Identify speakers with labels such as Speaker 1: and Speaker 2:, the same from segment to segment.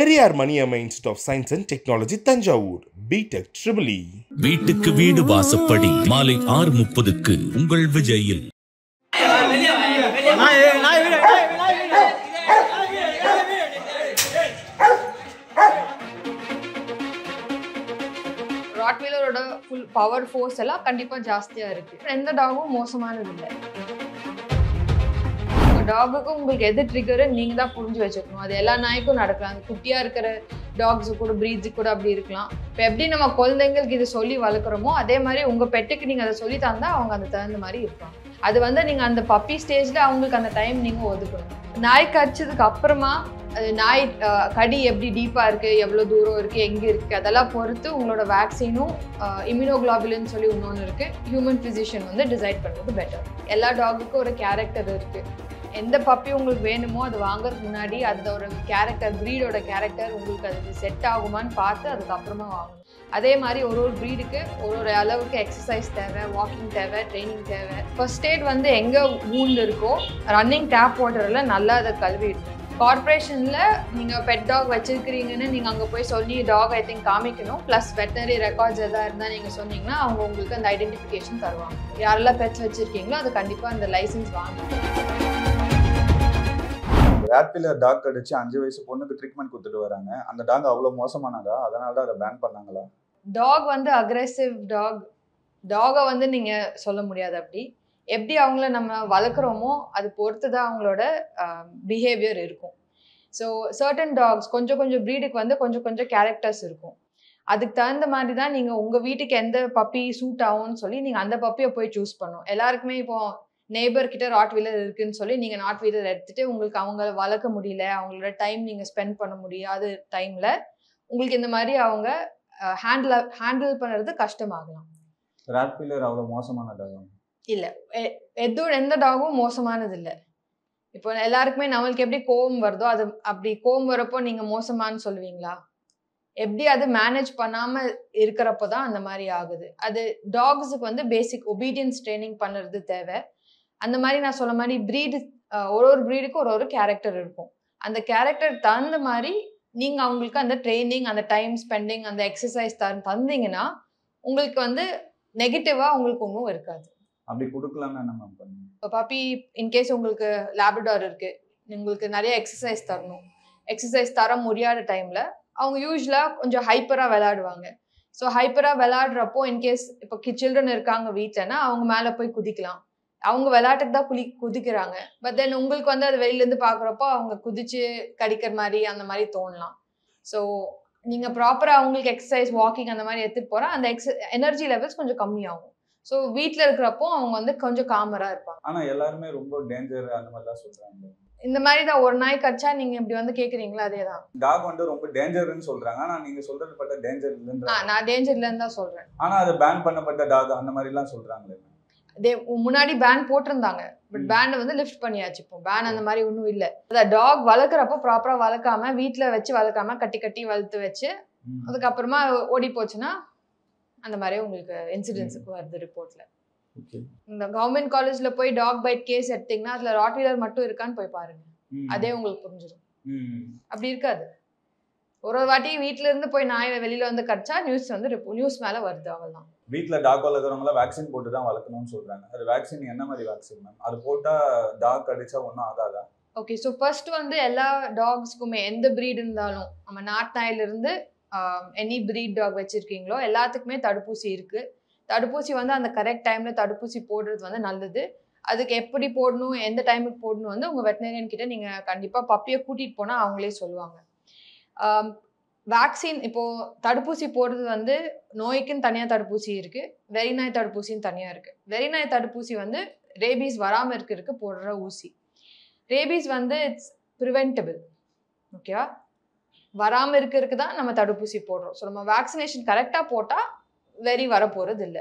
Speaker 1: Periyar Maniammai institute of science and technology Thanjavur B Tech triple E
Speaker 2: வீட்டுக்கு வீடு வாசப்படி மாலை ஆறு முப்பதுக்கு உங்கள் விஜயில்
Speaker 3: ராட்வீலரோட ஃபுல் பவர் ஃபோர்ஸ் எல்லாம் கண்டிப்பா ஜாஸ்தியா இருக்கு எந்த டாகும் மோசமானது இல்லை டாகுக்கு உங்களுக்கு எது ட்ரிகரு நீங்க தான் புரிஞ்சு வச்சுக்கணும் அது எல்லா நாய்க்கும் நடக்கலாம் அது குட்டியா இருக்கிற டாக்ஸ் கூட பிரீட்ஸு கூட அப்படி இருக்கலாம் இப்போ எப்படி நம்ம குழந்தைங்களுக்கு இது சொல்லி வளர்க்குறோமோ அதே மாதிரி உங்க பெட்டுக்கு நீங்க அதை சொல்லி தந்தா அவங்க அந்த தகுந்த மாதிரி இருப்பாங்க அது வந்து நீங்க அந்த பப்பி ஸ்டேஜ்ல அவங்களுக்கு அந்த டைம் நீங்க ஒதுக்கணும் நாய் கடிச்சதுக்கு அப்புறமா அது நாய் அஹ், கடி எப்படி டீப்பா இருக்கு எவ்வளவு தூரம் இருக்கு எங்க இருக்கு அதெல்லாம் பொறுத்து உங்களோட வேக்சினும் இம்யூனோகுளாபுலின்னு சொல்லி இன்னொன்று இருக்கு ஹியூமன் ஃபிசிஷியன் வந்து டிசைட் பண்ணுறது பெட்டர் எல்லா டாகுக்கும் ஒரு கேரக்டர் இருக்கு எந்த பப்பி உங்களுக்கு வேணுமோ அது வாங்குறதுக்கு முன்னாடி அதோட கேரக்டர் ப்ரீடோட கேரக்டர் உங்களுக்கு அது செட் ஆகுமான்னு பார்த்து அதுக்கப்புறமா வாங்கணும் அதே மாதிரி ஒரு ஒரு ப்ரீடுக்கு ஒரு ஒரு அளவுக்கு எக்ஸசைஸ் தேவை வாக்கிங் தேவை ட்ரைனிங் தேவை ஃபர்ஸ்ட் எய்ட் வந்து எங்கே wound இருக்கோ ரன்னிங் டேப் வாட்டரில் நல்லா அதை கழுவிடணும் கார்பரேஷனில் நீங்கள் பெட் டாக் வச்சிருக்கிறீங்கன்னு நீங்கள் அங்கே போய் சொல்லி டாக் ஐ திங்க் காமிக்கணும் ப்ளஸ் வெட்டனரி ரெக்கார்ட்ஸ் எதாவது இருந்தால் நீங்கள் சொன்னீங்கன்னா அவங்க உங்களுக்கு அந்த ஐடென்டிஃபிகேஷன் தருவாங்க யாரெல்லாம் பெட்ஸ் வச்சுருக்கீங்களோ அது கண்டிப்பாக அந்த லைசன்ஸ் வாங்கணும்
Speaker 4: ரேட்பில்லர் டாக் அடிச்சு அஞ்சு வயசு பொண்ணுக்கு ட்ரீட்மெண்ட் கொடுத்துட்டு வராங்க அந்த டாக் அவ்வளோ மோசமானதா அதனால தான் அதை பேன் பண்ணாங்களா
Speaker 3: டாக் வந்து அக்ரெசிவ் டாக் டாகை வந்து நீங்கள் சொல்ல முடியாது அப்படி எப்படி அவங்கள நம்ம வளர்க்குறோமோ அது பொறுத்து தான் அவங்களோட பிஹேவியர் இருக்கும் ஸோ சர்டன் டாக்ஸ் கொஞ்சம் கொஞ்சம் ப்ரீடுக்கு வந்து கொஞ்சம் கொஞ்சம் கேரக்டர்ஸ் இருக்கும் அதுக்கு தகுந்த மாதிரி தான் நீங்கள் உங்கள் வீட்டுக்கு எந்த பப்பி சூட் ஆகும்னு சொல்லி நீங்கள் அந்த பப்பியை போய் சூஸ் பண்ணும் எல்லாருக்குமே இப்போ நெய்பர் கிட்ட ராட் வீலர் இருக்குன்னு சொல்லி நீங்கள் நாட் வீலர் எடுத்துட்டு உங்களுக்கு அவங்க வளர்க்க முடியல அவங்களோட டைம் நீங்கள் ஸ்பெண்ட் பண்ண முடியாத டைமில் உங்களுக்கு இந்த மாதிரி அவங்க ஹேண்டில் ஹேண்டில் பண்ணுறது கஷ்டமாகலாம்
Speaker 4: ரேட்பில்லர் அவ்வளோ மோசமான டாக்
Speaker 3: இல்லை எதுவும் எந்த டாகும் மோசமானது இல்லை இப்போ எல்லாருக்குமே நம்மளுக்கு எப்படி கோவம் வருதோ அது அப்படி கோவம் வரப்போ நீங்கள் மோசமான்னு சொல்லுவீங்களா எப்படி அது மேனேஜ் பண்ணாமல் இருக்கிறப்போ தான் அந்த மாதிரி ஆகுது அது டாக்ஸுக்கு வந்து பேசிக் ஒபீடியன்ஸ் ட்ரைனிங் பண்ணுறது தேவை அந்த மாதிரி நான் சொன்ன மாதிரி ப்ரீடு ஒரு ஒரு ப்ரீடுக்கும் ஒரு ஒரு கேரக்டர் இருக்கும் அந்த கேரக்டர் தகுந்த மாதிரி நீங்கள் அவங்களுக்கு அந்த ட்ரைனிங் அந்த டைம் ஸ்பெண்டிங் அந்த எக்ஸசைஸ் த தந்தீங்கன்னா உங்களுக்கு வந்து நெகட்டிவாக உங்களுக்கு ஒன்றும் இருக்காது
Speaker 4: அப்படி கொடுக்கலாம்னு என்ன மேம் பண்ணுங்க
Speaker 3: இப்போ பப்பி இன்கேஸ் உங்களுக்கு லேப்ரடார் இருக்கு உங்களுக்கு நிறைய எக்ஸசைஸ் தரணும் எக்ஸசைஸ் தர முடியாத டைம்ல அவங்க யூஸ்வலாக கொஞ்சம் ஹைப்பராக விளையாடுவாங்க ஸோ ஹைப்பராக விளையாடுறப்போ இன்கேஸ் இப்போ சில்ட்ரன் இருக்காங்க வீட்டிலனா அவங்க மேலே போய் குதிக்கலாம் அவங்க விளையாட்டுக்கு தான் குளி குதிக்கிறாங்க பட் தென் உங்களுக்கு வந்து அது வெளியிலேருந்து பார்க்குறப்போ அவங்க குதிச்சு கடிக்கிற மாதிரி அந்த மாதிரி தோணலாம் ஸோ நீங்கள் ப்ராப்பராக அவங்களுக்கு எக்ஸசைஸ் வாக்கிங் அந்த மாதிரி எடுத்துகிட்டு போகிறா அந்த எக்ஸ எனர்ஜி லெவல்ஸ் கொஞ்சம் கம்மியாகும் ஸோ வீட்டில் இருக்கிறப்போ அவங்க வந்து கொஞ்சம் காமராக இருப்பாங்க
Speaker 4: ஆனா எல்லாருமே ரொம்ப டேஞ்சர் அந்த மாதிரிலாம் சொல்றாங்க
Speaker 3: இந்த மாதிரி தான் ஒரு நாய் கடிச்சா நீங்க இப்படி வந்து கேக்குறீங்களா அதே தான்
Speaker 4: டாக் வந்து ரொம்ப டேஞ்சர்னு சொல்றாங்க ஆனா நீங்க சொல்றது பட்ட டேஞ்சர்
Speaker 3: ஆ
Speaker 4: இல்லைன்ற
Speaker 3: நான் டேஞ்சர்ல இருந்து தான் சொல்றேன்
Speaker 4: ஆனா அது பேன் பண்ணப்பட்ட டாக் அந்த மாதிரி எல்லாம் சொல்றாங்களே
Speaker 3: தே முன்னாடி பேன் போட்டிருந்தாங்க பட்
Speaker 4: ம்.
Speaker 3: பேனை வந்து லிஃப்ட் பண்ணியாச்சு இப்போ பேன் அந்த மாதிரி ஒன்றும் இல்லை அதான் டாக் வளர்க்குறப்போ ப்ராப்பராக வளர்க்காம வீட்டில் வச்சு வளர்க்காம கட்டி கட்டி வளர்த்து வச்சு
Speaker 4: ம்.
Speaker 3: அதுக்கப்புறமா ஓடி போச்சுன்னா அந்த மாதிரி உங்களுக்கு இன்சிடென்ட்ஸுக்கு வருது ரிப்போர்ட்ல
Speaker 4: Okay.
Speaker 3: இந்த கவர்மெண்ட் காலேஜ்ல போய் டாக் பைட் கேஸ் எடுத்தீங்கன்னா அதுல ராட்வீலர் மட்டும் இருக்கான்னு போய் பாருங்க
Speaker 4: ம்.
Speaker 3: அதே உங்களுக்கு புரிஞ்சிடும்
Speaker 4: ம்.
Speaker 3: அப்படி இருக்காது ஒரு ஒரு வாட்டி வீட்ல இருந்து போய் நாய் வெளியில வந்து கடிச்சா நியூஸ் வந்து நியூஸ் மேல வருது அவ்வளவுதான்
Speaker 4: வீட்ல டாக் வளர்க்குறவங்கள வேக்சின் போட்டு தான் வளர்க்கணும்னு சொல்றாங்க அது வேக்சின் என்ன மாதிரி வேக்சின் மேம் அது போட்டா டாக் அடிச்சா ஒன்றும் ஆகாதா
Speaker 3: ஓகே ஸோ ஃபர்ஸ்ட் வந்து எல்லா டாக்ஸ்க்குமே எந்த breed இருந்தாலும் நம்ம நாட்டு நாயிலிருந்து எனி breed டாக் வச்சிருக்கீங்களோ எல்லாத்துக்குமே தடுப்பூசி இருக்கு தடுப்பூசி வந்து அந்த கரெக்ட் டைம்ல தடுப்பூசி போடுறது வந்து நல்லது அதுக்கு எப்படி போடணும் எந்த டைமுக்கு போடணும் வந்து உங்க வெட்டினரியன் கிட்ட நீங்க கண்டிப்பா பப்பியை கூட்டிட்டு போனா அவங்களே சொல்லுவாங்க வேக்சின் இப்போ தடுப்பூசி போடுறது வந்து நோய்க்குன்னு தனியாக தடுப்பூசி இருக்கு வெறிநாய் தடுப்பூசின்னு தனியாக இருக்கு வெறிநாய் தடுப்பூசி வந்து ரேபீஸ் வராமல் இருக்கிறதுக்கு போடுற ஊசி ரேபீஸ் வந்து இட்ஸ் ப்ரிவென்டபிள் ஓகேவா வராமல் இருக்கிறதுக்கு தான் நம்ம தடுப்பூசி போடுறோம் ஸோ நம்ம வேக்சினேஷன் கரெக்டாக போட்டால் வெறி வரப்போகிறது இல்லை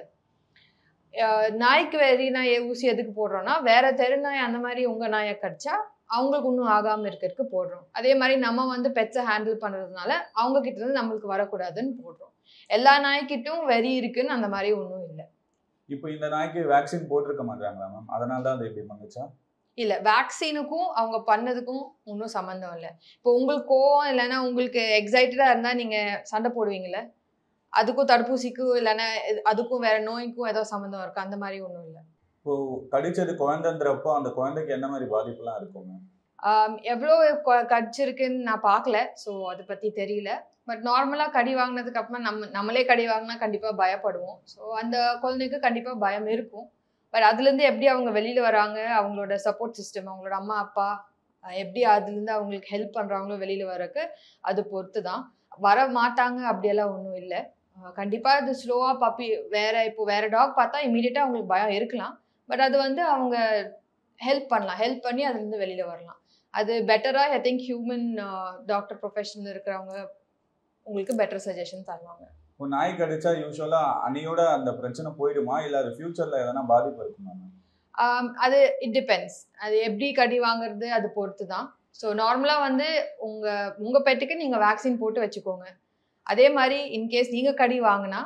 Speaker 3: நாய்க்கு வெறி நாய் ஊசி எதுக்கு போடுறோம்னா வேற தெருநாய் அந்த மாதிரி உங்கள் நாயை கடிச்சா அவங்களுக்கு இன்னும் ஆகாமல் இருக்கிறதுக்கு போடுறோம் அதே மாதிரி நம்ம வந்து பெட்ஸை ஹேண்டில் பண்ணுறதுனால அவங்க கிட்ட இருந்து நம்மளுக்கு வரக்கூடாதுன்னு போடுறோம் எல்லா நாய்க்கிட்டும் வெறி இருக்குன்னு அந்த மாதிரி ஒன்றும் இல்லை
Speaker 4: இப்போ இந்த நாய்க்கு வேக்சின் போட்டிருக்க மாட்டாங்களா மேம் அதனால தான் அது இப்படி பண்ணுச்சா
Speaker 3: இல்லை வேக்சினுக்கும் அவங்க பண்ணதுக்கும் ஒன்றும் சம்மந்தம் இல்லை இப்போ உங்களுக்கு கோவம் இல்லைன்னா உங்களுக்கு எக்ஸைட்டடாக இருந்தால் நீங்கள் சண்டை போடுவீங்கல்ல அதுக்கும் தடுப்பூசிக்கும் இல்லைன்னா இது- அதுக்கும் வேற நோய்க்கும் ஏதோ சம்மந்தம் இருக்கு அந்த மாதிரி ஒன்றும் இல்லை
Speaker 4: இப்போ கடிச்சது குழந்தைன்றப்போ அந்த குழந்தைக்கு என்ன மாதிரி பாதிப்புலாம் இருக்கும் மேம்
Speaker 3: ஆம், எவ்வளோ கொ- கடிச்சிருக்குன்னு நான் பார்க்கல ஸோ அதை பற்றி தெரியல பட் நார்மலாக கடி வாங்கினதுக்கு அப்புறமா நம்ம நம்மளே கடி வாங்கினா கண்டிப்பாக பயப்படுவோம் ஸோ அந்த குழந்தைக்கு கண்டிப்பாக பயம் இருக்கும் பட் அதுலேருந்து எப்படி அவங்க வெளியில் வராங்க அவங்களோட சப்போர்ட் சிஸ்டம் அவங்களோட அம்மா அப்பா அஹ், எப்படி அதுலேருந்து அவங்களுக்கு ஹெல்ப் பண்ணுறாங்களோ வெளியில் வரக்கு அது பொறுத்து தான் வர மாட்டாங்க அப்படியெல்லாம் ஒன்றும் இல்லை கண்டிப்பாக அது ஸ்லோவாக பப்பி வேற இப்போ வேற டாக் பார்த்தா இமீடியட்டாக அவங்களுக்கு பயம் இருக்கலாம் பட் அது வந்து அவங்க ஹெல்ப் பண்ணலாம் ஹெல்ப் பண்ணி அதுலேருந்து வெளியில் வரலாம் அது பெட்டராக ஐ திங்க் ஹியூமன் டாக்டர் ப்ரொஃபஷனில் இருக்கிறவங்க உங்களுக்கு பெட்டர் சஜஷன் தருவாங்க
Speaker 4: இப்போ நாய் கடிச்சா யூஸ்வலா அணியோட அந்த பிரச்சனை போயிடுமா இல்ல அது ஃபியூச்சர்ல எதனா பாதிப்பு இருக்குமா மேம்
Speaker 3: ஆம், அது இட் டிபெண்ட்ஸ் அது எப்படி கடி வாங்குறது அது பொறுத்து தான் ஸோ நார்மலாக வந்து உங்கள் உங்கள் பெட்டுக்கு நீங்கள் வேக்சின் போட்டு வச்சுக்கோங்க அதே மாதிரி இன்கேஸ் நீங்கள் கடி வாங்கினா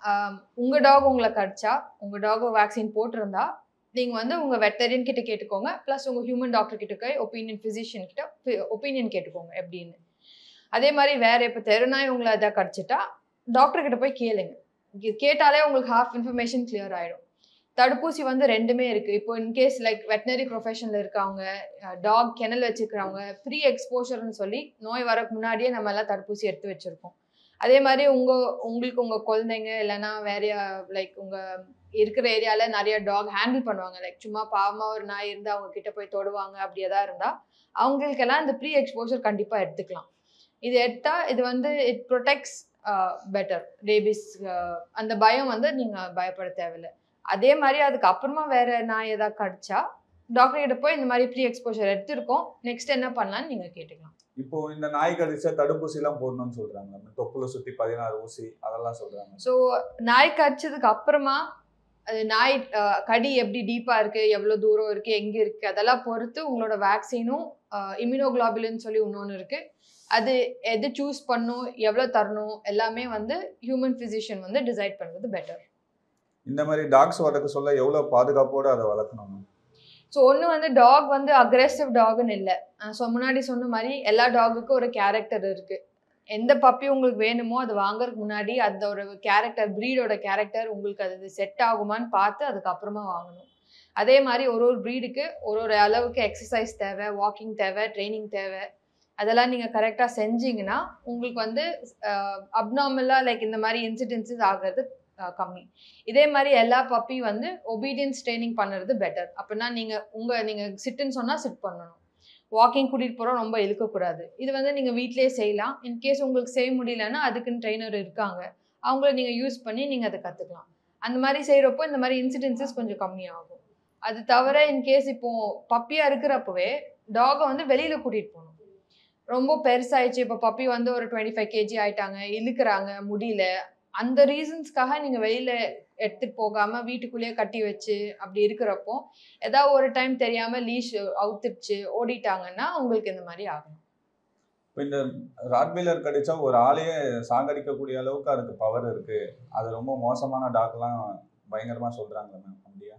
Speaker 3: உங்கள் டாக் உங்களை கடிச்சா உங்கள் டாக் வேக்சின் போட்டிருந்தா நீங்கள் வந்து உங்கள் வெட்டரியன் கிட்ட கேட்டுக்கோங்க ப்ளஸ் உங்கள் ஹியூமன் டாக்டர் கிட்ட போய் ஒப்பீனியன் ஃபிசிஷியன் கிட்ட ஒப்பீனியன் கேட்டுக்கோங்க எப்படின்னு அதே மாதிரி வேற இப்போ தெருநாய் உங்களை எதாவது கடிச்சிட்டா டாக்டர் கிட்ட போய் கேளுங்க இது கேட்டாலே உங்களுக்கு ஹாஃப் இன்ஃபர்மேஷன் கிளியர் ஆயிடும் தடுப்பூசி வந்து ரெண்டுமே இருக்கு இப்போ இன்கேஸ் லைக் வெட்டினரி ப்ரொஃபஷனில் இருக்கவங்க டாக் கெனல் வச்சுக்கிறவங்க ப்ரீ எக்ஸ்போஷர்னு சொல்லி நோய் வரக்கு முன்னாடியே நம்ம எல்லாம் தடுப்பூசி எடுத்து வச்சிருக்கோம் அதே மாதிரி உங்க உங்களுக்கு உங்க குழந்தைங்க இல்லைன்னா வேற லைக் உங்க இருக்கிற ஏரியால நிறைய டாக் ஹேண்டில் பண்ணுவாங்க லைக் சும்மா பாவமா ஒரு நாய் இருந்து அவங்க கிட்ட போய் தொடுவாங்க அப்படி எதாவது இருந்தா அவங்களுக்கெல்லாம் இந்த ப்ரீ எக்ஸ்போஷர் கண்டிப்பா எடுத்துக்கலாம் இது எடுத்தா இது வந்து இட் ப்ரொடெக்ட்ஸ் பெட்டர் ரேபிஸ் அந்த பயம் வந்து நீங்க பயப்பட தேவையில்லை அதே மாதிரி அதுக்கு அப்புறமா வேற நாய் ஏதாவது கடிச்சா டாக்டர் கிட்ட போய் இந்த மாதிரி ப்ரீ எக்ஸ்போஷர் எடுத்திருக்கோம் நெக்ஸ்ட் என்ன பண்ணலாம்னு நீங்க கேட்டுக்கலாம்
Speaker 4: இப்போ இந்த நாய் கடிச்சா தடுப்பூசி எல்லாம் போடணும்னு சொல்றாங்க தொப்புல சுத்தி பதினாறு ஊசி அதெல்லாம் சொல்றாங்க
Speaker 3: ஸோ நாய் கடிச்சதுக்கு அப்புறமா அது நாய் அஹ், கடி எப்படி டீப்பா இருக்கு எவ்வளவு தூரம் இருக்கு எங்க இருக்கு அதெல்லாம் பொறுத்து உங்களோட வேக்சினும் இம்யூனோகுளாபுலின்னு சொல்லி இன்னொன்று இருக்கு அது எது சூஸ் பண்ணும் எவ்வளோ தரணும் எல்லாமே வந்து ஹியூமன் ஃபிசிஷியன் வந்து டிசைட் பண்ணுறது பெட்டர்
Speaker 4: இந்த மாதிரி டாக்ஸ் வளர்க்க சொல்ல எவ்வளவு பாதுகாப்போட அதை வளர்க்கணும் மேம்
Speaker 3: ஸோ ஒன்று வந்து டாக் வந்து அக்ரெசிவ் டாக்னு இல்லை ஸோ முன்னாடி சொன்ன மாதிரி எல்லா டாகுக்கும் ஒரு கேரக்டர் இருக்கு எந்த பப்பி உங்களுக்கு வேணுமோ அது வாங்குறதுக்கு முன்னாடி அதோட கேரக்டர் ப்ரீடோட கேரக்டர் உங்களுக்கு அது செட் ஆகுமான்னு பார்த்து அதுக்கப்புறமா வாங்கணும் அதே மாதிரி ஒரு ஒரு ப்ரீடுக்கு ஒரு ஒரு அளவுக்கு எக்ஸசைஸ் தேவை வாக்கிங் தேவை ட்ரைனிங் தேவை அதெல்லாம் நீங்கள் கரெக்டாக செஞ்சீங்கன்னா உங்களுக்கு வந்து அப்நார்மலாக லைக் இந்த மாதிரி இன்சிடென்சஸ் ஆகிறது அஹ், கம்மி இதே மாதிரி எல்லா பப்பி வந்து ஒபீடியன்ஸ் ட்ரைனிங் பண்ணுறது பெட்டர் அப்படின்னா நீங்கள் உங்கள் நீங்கள் சிட்டுன்னு சொன்னால் சிட் பண்ணணும் வாக்கிங் கூட்டிகிட்டு போகிறோம் ரொம்ப இழுக்கக்கூடாது இது வந்து நீங்கள் வீட்டிலேயே செய்யலாம் இன்கேஸ் உங்களுக்கு செய்ய முடியலன்னா அதுக்குன்னு ட்ரெயினர் இருக்காங்க அவங்கள நீங்கள் யூஸ் பண்ணி நீங்கள் அதை கற்றுக்கலாம் அந்த மாதிரி செய்கிறப்போ இந்த மாதிரி இன்சிடென்சஸ் கொஞ்சம் கம்மியாகும் அது தவிர இன்கேஸ் இப்போ பப்பியாக இருக்கிறப்பவே டாகை வந்து வெளியில் கூட்டிகிட்டு போகணும் ரொம்ப பெருசாயிடுச்சு இப்போ பப்பி வந்து ஒரு டுவெண்ட்டி ஃபைவ் கேஜி ஆயிட்டாங்க இழுக்கிறாங்க முடியல அந்த ரீசன்ஸ்க்காக நீங்கள் வெளியில் எடுத்துகிட்டு போகாமல் வீட்டுக்குள்ளேயே கட்டி வச்சு அப்படி இருக்கிறப்போ ஏதாவது ஒரு டைம் தெரியாமல் லீஷ் அவுத்துடுச்சு ஓடிட்டாங்கன்னா உங்களுக்கு இந்த மாதிரி ஆகும்
Speaker 4: இப்போ இந்த ராட்வீலர் கடிச்சா ஒரு ஆளையே சாகடிக்கக்கூடிய அளவுக்கு அதுக்கு பவர் இருக்கு அது ரொம்ப மோசமான டாக்லாம் பயங்கரமா சொல்றாங்க மேம் அப்படியா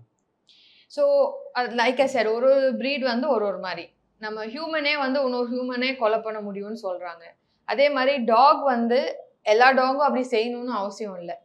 Speaker 3: ஸோ அது லைக் ஐ சார் ஒரு ஒரு ப்ரீட் வந்து ஒரு ஒரு மாதிரி நம்ம ஹியூமனே வந்து இன்னொரு ஹியூமனே கொலை பண்ண முடியும்னு சொல்கிறாங்க அதே மாதிரி டாக் வந்து எல்லா டாகும் அப்படி செய்யணும்னு அவசியம் இல்லை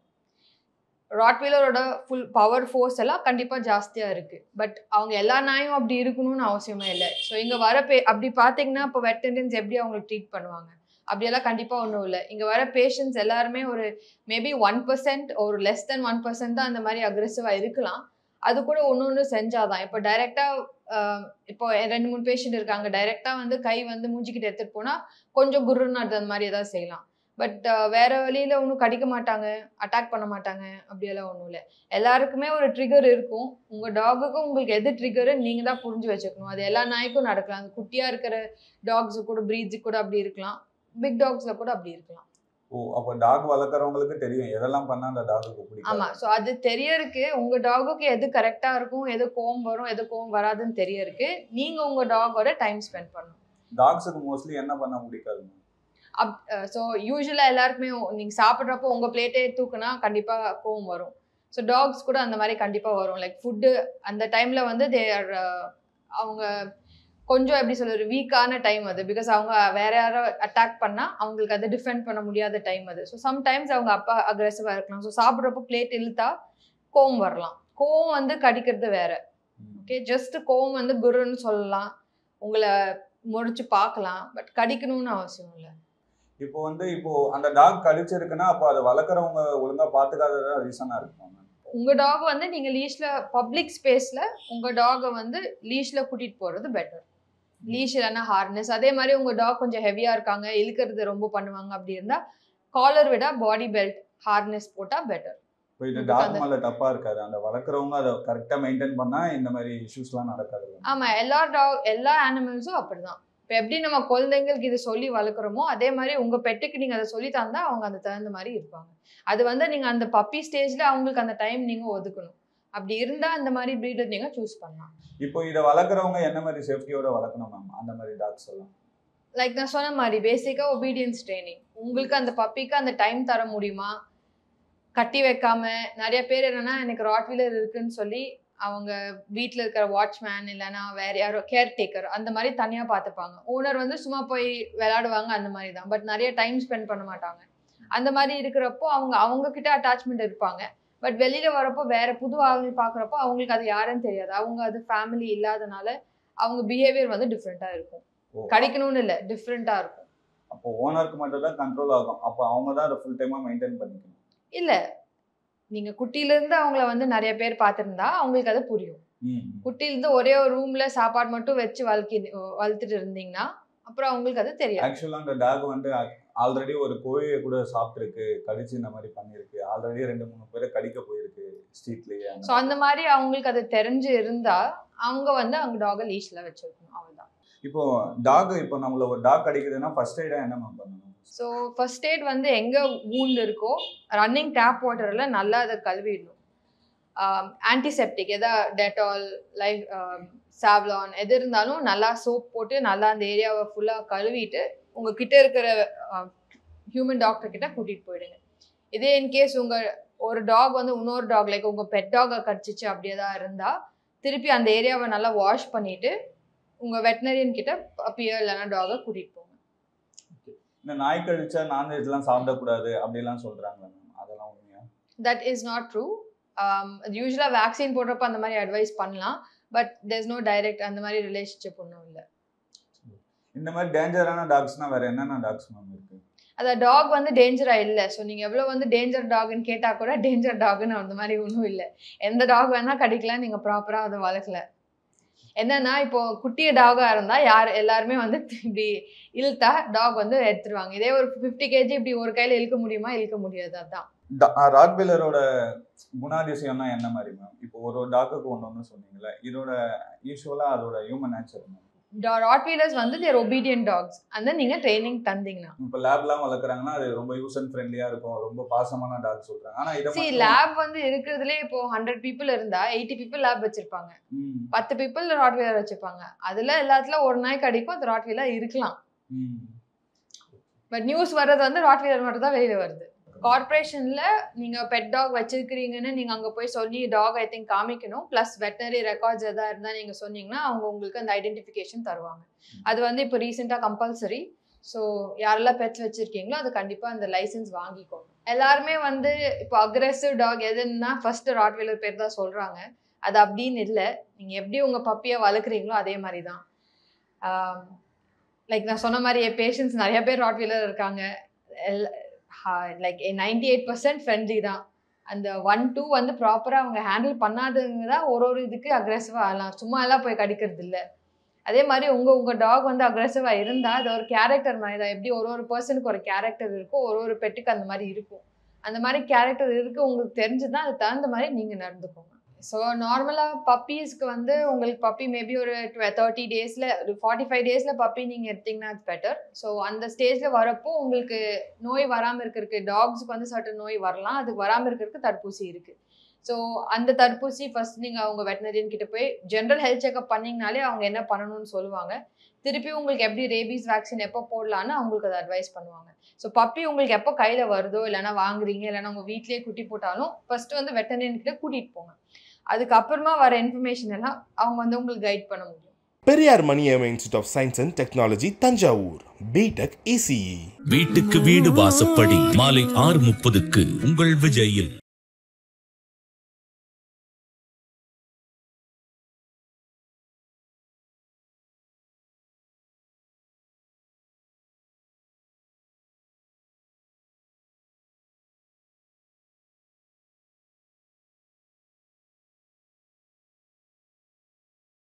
Speaker 3: ராட்வீலரோட ஃபுல் பவர் ஃபோர்ஸ் எல்லாம் கண்டிப்பாக ஜாஸ்தியாக இருக்குது பட் அவங்க எல்லா நாயும் அப்படி இருக்கணும்னு அவசியமே இல்லை ஸோ இங்கே வர பே அப்படி பார்த்தீங்கன்னா இப்போ வெட்டரன்ஸ் எப்படி அவங்களுக்கு ட்ரீட் பண்ணுவாங்க அப்படியெல்லாம் கண்டிப்பாக ஒன்றும் இல்லை இங்கே வர பேஷண்ட்ஸ் எல்லாருமே ஒரு மேபி ஒன் பர்சன்ட் ஒரு லெஸ் தென் ஒன் பர்சன்ட் தான் அந்த மாதிரி அக்ரெசிவாக இருக்கலாம் அது கூட ஒன்று ஒன்று செஞ்சாதான் இப்போ டைரெக்டாக இப்போ ரெண்டு மூணு பேஷண்ட் இருக்காங்க டைரெக்டாக வந்து கை வந்து மூஞ்சிக்கிட்ட எடுத்துகிட்டு போனால் கொஞ்சம் குருன்னு அது அந்த மாதிரி ஏதாவது செய்யலாம் பட் வேற வழியில ஒன்றும் கடிக்க மாட்டாங்க அட்டாக் பண்ண மாட்டாங்க அப்படியெல்லாம் ஒன்றும் இல்லை எல்லாருக்குமே ஒரு ட்ரிகர் இருக்கும் உங்கள் டாகுக்கும் உங்களுக்கு எது ட்ரிகரு நீங்கள் தான் புரிஞ்சு வச்சுக்கணும் அது எல்லா நாய்க்கும் நடக்கலாம் அது குட்டியாக இருக்கிற டாக்ஸு கூட ப்ரீட்ஸு கூட அப்படி இருக்கலாம் பிக் டாக்ஸில் கூட அப்படி இருக்கலாம்
Speaker 4: ஓ அப்போ டாக் வளர்க்குறவங்களுக்கு தெரியும் எதெல்லாம் பண்ணா அந்த டாகுக்கு பிடிக்கும்
Speaker 3: ஆமா ஸோ அது தெரியறதுக்கு உங்க டாகுக்கு எது கரெக்டா இருக்கும் எது கோவம் வரும் எது கோவம் வராதுன்னு தெரியறதுக்கு நீங்க உங்க டாகோட டைம் ஸ்பெண்ட் பண்ணணும்
Speaker 4: டாக்ஸுக்கு மோஸ்ட்லி என்ன பண்ண பிடிக்காது ma'am?
Speaker 3: அப் ஸோ யூஸ்வலாக எல்லாருக்குமே நீங்க சாப்பிட்றப்போ உங்க பிளேட்டே தூக்குனா கண்டிப்பா கோவம் வரும் ஸோ டாக்ஸ் கூட அந்த மாதிரி கண்டிப்பா வரும் லைக் ஃபுட்டு அந்த டைம்ல வந்து தே ஆர் அவங்க கொஞ்சம் எப்படி சொல்றது வீக்கான டைம் அது பிகாஸ் அவங்க வேற யாரோ அட்டாக் பண்ணா அவங்களுக்கு அதை டிஃபெண்ட் பண்ண முடியாத டைம் அது ஸோ சம்டைம்ஸ் அவங்க அப்பா அக்ரெசிவா இருக்கலாம் ஸோ சாப்பிட்றப்போ பிளேட் இழுத்தா கோவம் வரலாம் கோவம் வந்து கடிக்கிறது வேற ஓகே ஜஸ்ட் கோவம் வந்து குருன்னு சொல்லலாம் உங்களை முடிச்சு பார்க்கலாம் பட் கடிக்கணும்னு அவசியம் இல்லை
Speaker 4: இப்போ வந்து இப்போ அந்த டாக் கடிச்சிருக்குன்னா அப்போ அதை வளர்க்குறவங்க ஒழுங்கா பாத்துக்காததா ரீசனா இருக்கும்
Speaker 3: உங்க டாக் வந்து நீங்க லீஷ்ல பப்ளிக் ஸ்பேஸ்ல உங்க டாகை வந்து லீஷ்ல கூட்டிட்டு போறது பெட்டர் லீஷ் இல்லைன்னா ஹார்னஸ் அதே மாதிரி உங்க டாக் கொஞ்சம் ஹெவியா இருக்காங்க இழுக்கிறது ரொம்ப பண்ணுவாங்க அப்படி இருந்தா காலர் விட பாடி பெல்ட் ஹார்னஸ் போட்டா பெட்டர்
Speaker 4: இப்போ இது
Speaker 3: உங்களுக்கு
Speaker 4: டாக்
Speaker 3: அந்த-
Speaker 4: மேல தப்பா இருக்காது அந்த வளர்க்குறவங்க அதை கரெக்டா மெயின்டைன் பண்ணா இந்த மாதிரி இஷ்யூஸ்லாம் நடக்காது
Speaker 3: ஆமா எல்லா டாக் எல்லா அனிமல்ஸும் அப்படிதான் இப்போ எப்படி நம்ம குழந்தைங்களுக்கு இது சொல்லி வளர்க்குறோமோ அதே மாதிரி உங்க பெட்டுக்கு நீங்க அதை சொல்லி தந்தா அவங்க அந்த தகுந்த மாதிரி இருப்பாங்க அது வந்து நீங்க அந்த பப்பி ஸ்டேஜ்ல அவங்களுக்கு அந்த டைம் நீங்க ஒதுக்கணும் அப்படி இருந்தா அந்த மாதிரி ப்ரீடர் நீங்க சூஸ் பண்ணலாம்
Speaker 4: இப்போ இதை வளர்க்குறவங்க என்ன மாதிரி சேஃப்டியோட வளர்க்கணும் மேம் அந்த மாதிரி டாக்ஸ் எல்லாம்
Speaker 3: லைக் நான் சொன்ன மாதிரி பேசிக்காக ஒபீடியன்ஸ் ட்ரைனிங் உங்களுக்கு அந்த பப்பிக்கு அந்த டைம் தர முடியுமா கட்டி வைக்காம நிறைய பேர் என்னன்னா எனக்கு ராட்வீலர் இருக்குன்னு சொல்லி அவங்க வீட்டில் இருக்கிற வாட்ச்மேன் இல்லைன்னா வேற யாரோ கேர் டேக்கர் அந்த மாதிரி தனியாக பார்த்துப்பாங்க ஓனர் வந்து சும்மா போய் விளையாடுவாங்க அந்த மாதிரி தான் பட் நிறைய டைம் ஸ்பெண்ட் பண்ண மாட்டாங்க அந்த மாதிரி இருக்கிறப்போ அவங்க அவங்க கிட்ட அட்டாச்மெண்ட் இருப்பாங்க பட் வெளியில வரப்போ வேற புது ஆளுங்க பார்க்குறப்போ அவங்களுக்கு அது யாருன்னு தெரியாது அவங்க அது ஃபேமிலி இல்லாதனால அவங்க பிஹேவியர் வந்து டிஃப்ரெண்ட்டாக இருக்கும்
Speaker 4: ஓ,
Speaker 3: கிடைக்கணும்னு இல்லை டிஃப்ரெண்ட்டாக இருக்கும்
Speaker 4: அப்போ ஓனருக்கு மட்டும் தான் கண்ட்ரோல் ஆகும் அப்போ அவங்க தான் அதை ஃபுல் டைமா மெயின்டைன் பண்ணிக்கணும்
Speaker 3: இல்ல நீங்க குட்டில இருந்து அவங்கள வந்து நிறைய பேர் பார்த்திருந்தா அவங்களுக்கு அது புரியும்
Speaker 4: ம், ம்.
Speaker 3: குட்டில இருந்து ஒரே ஒரு ரூம்ல சாப்பாடு மட்டும் வச்சு வளர்க்கி வளர்த்துட்டு இருந்தீங்கன்னா அப்புறம் அவங்களுக்கு அது தெரியாது
Speaker 4: ஆக்சுவலாக அந்த டாக் வந்து ஆல்ரெடி ஒரு கோழியை கூட சாப்பிட்டுருக்கு கடிச்சு இந்த மாதிரி பண்ணியிருக்கு ஆல்ரெடி ரெண்டு மூணு பேரை கடிக்க போயிருக்கு ஸ்ட்ரீட்லயே
Speaker 3: ஸோ அந்த மாதிரி அவங்களுக்கு அது தெரிஞ்சு இருந்தா அவங்க வந்து அவங்க டாக லீஷ்ல வச்சிருக்கணும் அவ்வளவுதான்
Speaker 4: இப்போ டாக் இப்போ நம்மள ஒரு டாக் கடிக்குதுன்னா ஃபர்ஸ்ட் எய்டா என்ன மேம் பண்ணணும்
Speaker 3: ஸோ ஃபர்ஸ்ட் எய்ட் வந்து எங்க wound இருக்கோ ரன்னிங் டேப் வாட்டர்ல நல்லா அதை கழுவிடணும் ஆன்டிசெப்டிக் எதா டெட்டால் லைஃப் சாவ்லான் எது இருந்தாலும் நல்லா சோப் போட்டு நல்லா அந்த ஏரியாவை ஃபுல்லாக கழுவிட்டு உங்ககிட்ட இருக்கிற ஹியூமன் டாக்டர் கிட்ட கூட்டிட்டு போயிடுங்க இதே இன்கேஸ் உங்க ஒரு டாக் வந்து இன்னொரு டாக் லைக் உங்க பெட் டாகை கடிச்சிச்சு அப்படியே தான் இருந்தா திருப்பி அந்த ஏரியாவை நல்லா வாஷ் பண்ணிட்டு உங்க வெட்டினரியன் கிட்ட பப்பியோ இல்லைன்னா டாகை கூட்டிட்டு போங்க
Speaker 4: இந்த நாய் கடிச்சா நான்வெஜ்லாம் சாப்பிடக்கூடாது அப்படிலாம் சொல்றாங்க மேம் அதெல்லாம் உண்மையா
Speaker 3: தட் இஸ் நாட் ட்ரூ யூஸ்வலாக வேக்சின் போடுறப்ப அந்த மாதிரி அட்வைஸ் பண்ணலாம் பட் தேர்ஸ் நோ டைரக்ட் அந்த மாதிரி ரிலேஷன்ஷிப் ஒன்றும் இல்லை
Speaker 4: இந்த மாதிரி டேஞ்சரான டாக்ஸ்னா வேற என்னென்ன டாக்ஸ் மேம் இருக்கு
Speaker 3: அந்த டாக் வந்து டேஞ்சராக இல்லை ஸோ நீங்கள் எவ்வளோ வந்து டேஞ்சர் டாக்னு கேட்டால் கூட டேஞ்சர் டாக்னு அந்த மாதிரி ஒன்றும் இல்லை எந்த டாக் வேணால் கடிக்கலாம் நீங்கள் ப்ராப்பராக அதை வளர்க்கல என்னன்னா இப்போ குட்டிய டாகாக இருந்தால் யார் எல்லாருமே வந்து இப்படி இழுத்தா டாக் வந்து எடுத்துருவாங்க இதே ஒரு ஃபிஃப்டி கேஜி இப்படி ஒரு கையில் இழுக்க முடியுமா இழுக்க முடியாது அதான்
Speaker 4: ராட்வெல்லரோட குணாதிசயம்னா என்ன மாதிரி மேம் இப்போ ஒரு ஒரு டாக்குக்கு ஒன்று ஒன்று சொன்னீங்கல்ல இதோட யூஸ்வலாக அதோட ஹியூமன் நேச்சர் மேம்
Speaker 3: ராட்வீலர்ஸ் வந்து தேர் ஒபீடியன்ட் டாக்ஸ் அந்த நீங்கள் ட்ரைனிங் தந்தீங்கன்னா
Speaker 4: இப்போ லேப்லாம் வளர்க்குறாங்கன்னா அது ரொம்ப யூஸ் அண்ட் ஃப்ரெண்ட்லியாக இருக்கும் ரொம்ப பாசமான டாக் சொல்கிறாங்க ஆனால் இதை
Speaker 3: சி
Speaker 4: மட்டும்-
Speaker 3: லேப் வந்து இருக்கிறதுலே இப்போ ஹண்ட்ரட் பீப்புள் இருந்தா எயிட்டி பீப்புள் லேப் வச்சிருப்பாங்க
Speaker 4: ம்,
Speaker 3: பத்து பீப்புள் ராட்வீலர் வச்சிருப்பாங்க அதுல எல்லாத்துல ஒரு நாய் கடிக்கும் அது ராட்வீலர் இருக்கலாம்
Speaker 4: ம்.
Speaker 3: பட் நியூஸ் வர்றது வந்து ராட்வீலர் மட்டும் தான் வெளியில வருது கார்பரேஷன்ல நீங்க பெட் டாக் வச்சிருக்கிறீங்கன்னு நீங்க அங்க போய் சொல்லி டாக் ஐ திங்க் காமிக்கணும் ப்ளஸ் வெட்டனரி ரெக்கார்ட்ஸ் எதாவது இருந்தா நீங்க சொன்னீங்கன்னா அவங்க உங்களுக்கு அந்த ஐடென்டிஃபிகேஷன் தருவாங்க அது வந்து இப்போ ரீசெண்டாக கம்பல்சரி ஸோ யாரெல்லாம் பெட்ஸ் வச்சிருக்கீங்களோ அது கண்டிப்பா அந்த லைசென்ஸ் வாங்கிக்கோங்க எல்லாருமே வந்து இப்போ அக்ரெசிவ் டாக் எதுன்னா ஃபர்ஸ்ட் ராட்வீலர் பேர் தான் சொல்றாங்க அது அப்படின்னு இல்லை நீங்க எப்படி உங்க பப்பியை வளர்க்குறீங்களோ அதே மாதிரி தான் லைக் நான் சொன்ன மாதிரி என் பேஷண்ட்ஸ் நிறைய பேர் ராட்வீலர் இருக்காங்க like ninety eight percent friendly தான் அந்த ஒன் டூ வந்து ப்ராப்பராக அவங்க ஹேண்டில் பண்ணாதவங்க தான் ஒரு ஒரு இதுக்கு அக்ரெசிவாக ஆகலாம் சும்மா எல்லாம் போய் கடிக்கிறது இல்லை அதே மாதிரி உங்க உங்க டாக் வந்து அக்ரெசிவா இருந்தா அது ஒரு கேரக்டர் மாதிரி தான் எப்படி ஒரு ஒரு பர்சனுக்கு ஒரு கேரக்டர் இருக்கும் ஒரு ஒரு பெட்டுக்கு அந்த மாதிரி இருக்கும் அந்த மாதிரி கேரக்டர் இருக்கு உங்களுக்கு தெரிஞ்சுதான் அது தகுந்த மாதிரி நீங்க நடந்துக்கோங்க ஸோ நார்மலாக பப்பீஸ்க்கு வந்து உங்களுக்கு பப்பி மேபி ஒரு தேர்ட்டி டேஸில் ஒரு ஃபார்ட்டி ஃபைவ் டேஸில் பப்பி நீங்கள் எடுத்தீங்கன்னா அது பெட்டர் ஸோ அந்த ஸ்டேஜில் வரப்போ உங்களுக்கு நோய் வராமல் இருக்கிறதுக்கு டாக்ஸ்க்கு வந்து சர்டன் நோய் வரலாம் அதுக்கு வராமல் இருக்கிறதுக்கு தடுப்பூசி இருக்குது ஸோ அந்த தடுப்பூசி ஃபர்ஸ்ட் நீங்கள் அவங்க வெட்டினரியன் கிட்ட போய் ஜென்ரல் ஹெல்த் செக்அப் பண்ணிங்கனாலே அவங்க என்ன பண்ணணும்னு சொல்லுவாங்க திருப்பி உங்களுக்கு எப்படி ரேபீஸ் வேக்சின் எப்போ போடலான்னு அவங்களுக்கு அதை அட்வைஸ் பண்ணுவாங்க ஸோ பப்பி உங்களுக்கு எப்போ கையில் வருதோ இல்லைன்னா வாங்குறீங்க இல்லைன்னா உங்கள் வீட்லேயே குட்டி போட்டாலும் ஃபர்ஸ்ட் வந்து வெட்டனரியன் கிட்ட கூட்டிகிட்டு போங்க அதுக்கப்புறமா வர இன்ஃபர்மேஷன் எல்லாம் அவங்க வந்து உங்களுக்கு கைட் பண்ண முடியும்
Speaker 1: Periyar Maniam institute of science and technology Thanjavur B Tech ECE
Speaker 2: வீட்டுக்கு வீடு வாசப்படி மாலை ஆறு முப்பதுக்கு உங்கள் விஜயில்